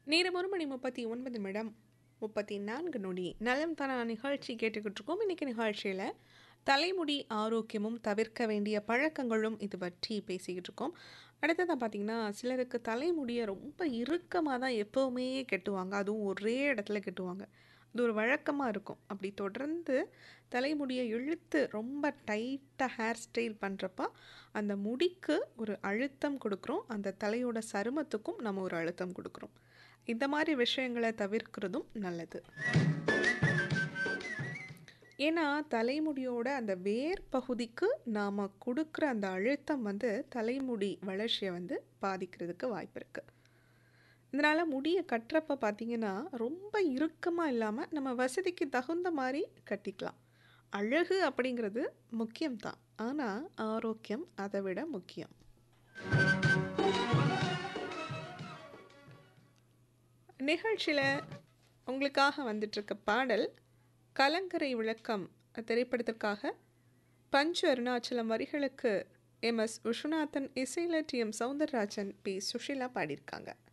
நேரம் ஒரு மணி முப்பத்தி ஒன்பது நிமிடம் முப்பத்தி நான்கு நொடி நலம் தானா நிகழ்ச்சி கேட்டுக்கிட்டு இருக்கோம் இன்னைக்கு நிகழ்ச்சியில் தலைமுடி ஆரோக்கியமும் தவிர்க்க வேண்டிய பழக்கங்களும் இது பற்றி பேசிக்கிட்டு இருக்கோம் அடுத்ததாக பார்த்தீங்கன்னா சிலருக்கு தலைமுடியை ரொம்ப இறுக்கமாக தான் எப்போவுமே கெட்டுவாங்க அதுவும் ஒரே இடத்துல கெட்டுவாங்க அது ஒரு வழக்கமாக இருக்கும் அப்படி தொடர்ந்து தலைமுடியை இழுத்து ரொம்ப டைட்டாக ஹேர் ஸ்டைல் பண்ணுறப்ப அந்த முடிக்கு ஒரு அழுத்தம் கொடுக்குறோம் அந்த தலையோட சருமத்துக்கும் நம்ம ஒரு அழுத்தம் கொடுக்குறோம் இந்த மாதிரி விஷயங்களை தவிர்க்கிறதும் நல்லது ஏன்னா தலைமுடியோட அந்த வேர் பகுதிக்கு நாம் கொடுக்குற அந்த அழுத்தம் வந்து தலைமுடி வளர்ச்சியை வந்து பாதிக்கிறதுக்கு வாய்ப்பு இருக்குது இதனால் முடியை கட்டுறப்ப பார்த்தீங்கன்னா ரொம்ப இறுக்கமாக இல்லாமல் நம்ம வசதிக்கு தகுந்த மாதிரி கட்டிக்கலாம் அழகு அப்படிங்கிறது முக்கியம்தான் ஆனால் ஆரோக்கியம் அதை விட முக்கியம் நிகழ்ச்சியில் உங்களுக்காக வந்துட்டுருக்க பாடல் கலங்கரை விளக்கம் திரைப்படத்திற்காக பஞ்சு அருணாச்சலம் வரிகளுக்கு எம் எஸ் விஸ்வநாதன் இசையில் T M Soundararajan P Susheela பாடியிருக்காங்க